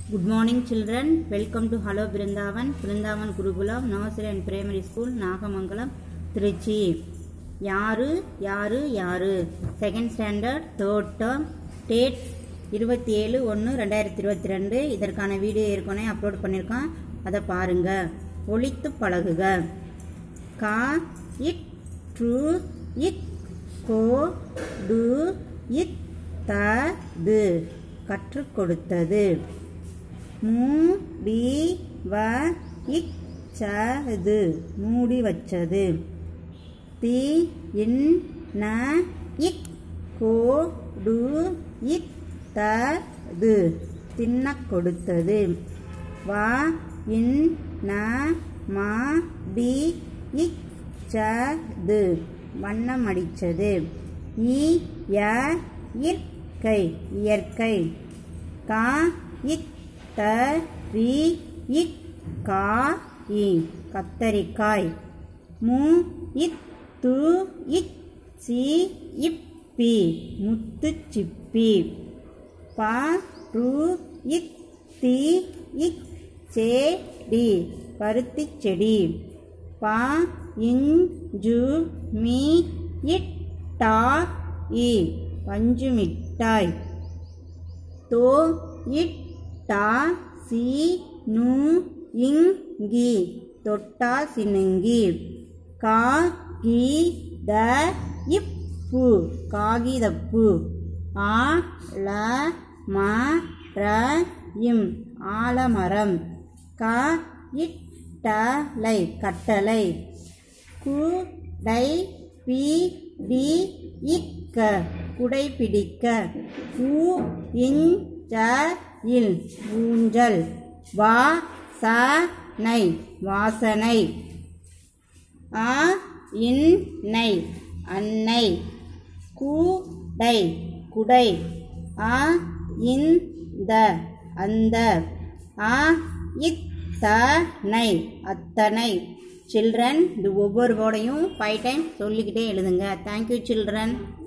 Good morning children. Welcome to Hello Vrindavan, Vrindavan Gurukulam, Nursery and Primary School, Nagamangalam Trichy யாரு யாரு யாரு second standard third term date இருபத்தி ஏழு ஒன்று ரெண்டாயிரத்தி இருபத்தி ரெண்டு இதற்கான வீடியோ ஏற்கனவே அப்லோட் பண்ணியிருக்கோம் அதை பாருங்க ஒழித்து பழகுக கா இட் ட்ரு இக் கோ டு இத் த து கற்றுக் கொடுத்தது மூ டி வ இக் ச து மூடி வச்சது தி இன் ந இக் கோ டு இக் த து தின்னக் கொடுத்தது வா இன் ந மா டி இக் ச து வண்ணம் அடித்தது இ ய இயற்கை இயற்கை கா இக் த ரி இக் கா இ கத்தரிக்காய் மு இத் து இச் சி இப்பி முத்துச் சிப்பி பா ரு இத் தி இக் சே டி பருத்திச் செடி பா இங் ஜு மீ இட் டா இ பஞ்சு மிட்டாய் தோ இட் டா சி நு இங் கி தொட்டா சினுங்கி கா கி த இப்பு காகிதப்பு ஆ ல ம ர இம் ஆலமரம் க இட்டலை கட்டளை கு டை பி டி இக்க குடை பிடிக்க ஊ இஞ் ச இல் ஊஞ்சல் வா ச நை வாசனை ஆ இன் நை அன்னை கூடை குடை ஆ இந்த அந்த ஆ இத்தனை அத்தனை சில்ட்ரன் இது ஒவ்வொரு வேர்டையும் ஃபைவ் டைம் சொல்லிக்கிட்டே எழுதுங்க தேங்க்யூ சில்ட்ரன்